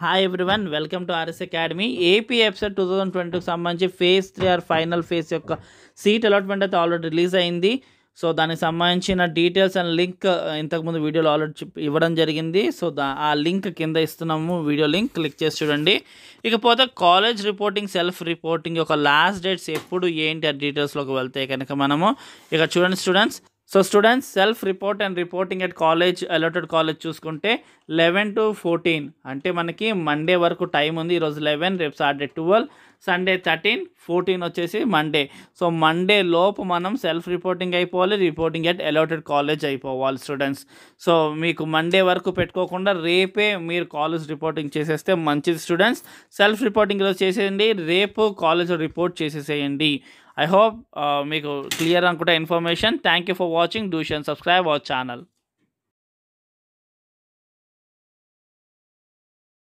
hi everyone welcome to RS academy AP episode two thousand ట్వంటీకి సంబంధించి phase three or final phase యొక్క seat allotment అయితే already release అయింది so దానికి సంబంధించిన డీటెయిల్స్ అండ్ లింక్ ఇంతకుముందు వీడియోలో ఆల్రెడీ చెప్పి- ఇవ్వడం జరిగింది సో దా ఆ లింక్ కింద ఇస్తున్నాము వీడియో లింక్ క్లిక్ చేసి చూడండి ఇకపోతే కాలేజ్ రిపోర్టింగ్ సెల్ఫ్ రిపోర్టింగ్ యొక్క లాస్ట్ డేట్స్ ఎప్పుడు ఏంటి ఆ డీటెయిల్స్లోకి వెళ్తే కనుక మనము ఇక చూడండి students so students self report and reporting at college allotted college చూసుకుంటే లెవెన్ టు ఫోర్టీన్ అంటే మనకి మండే వరకు టైం ఉంది ఈరోజు లెవెన్ రేపు Saturday twelve Sunday thirteen fourteen వచ్చేసి మండే సో మండే లోపు మనం సెల్ఫ్ రిపోర్టింగ్ అయిపోవాలి రిపోర్టింగ్ ఎట్ అలాటెడ్ కాలేజ్ అయిపోవాలి స్టూడెంట్స్ సో మీకు మండే వరకు పెట్టుకోకుండా రేపే మీరు కాలేజ్ రిపోర్టింగ్ చేసేస్తే మంచిది స్టూడెంట్స్ సెల్ఫ్ రిపోర్టింగ్ ఈరోజు చేసేయండి రేపు కాలేజ్ రిపోర్ట్ చేసేసేయండి ఐ హోప్ మీకు క్లియర్ అనుకుంటే information thank you for watching do షన్ సబ్స్క్రైబ్ అవర్ ఛానల్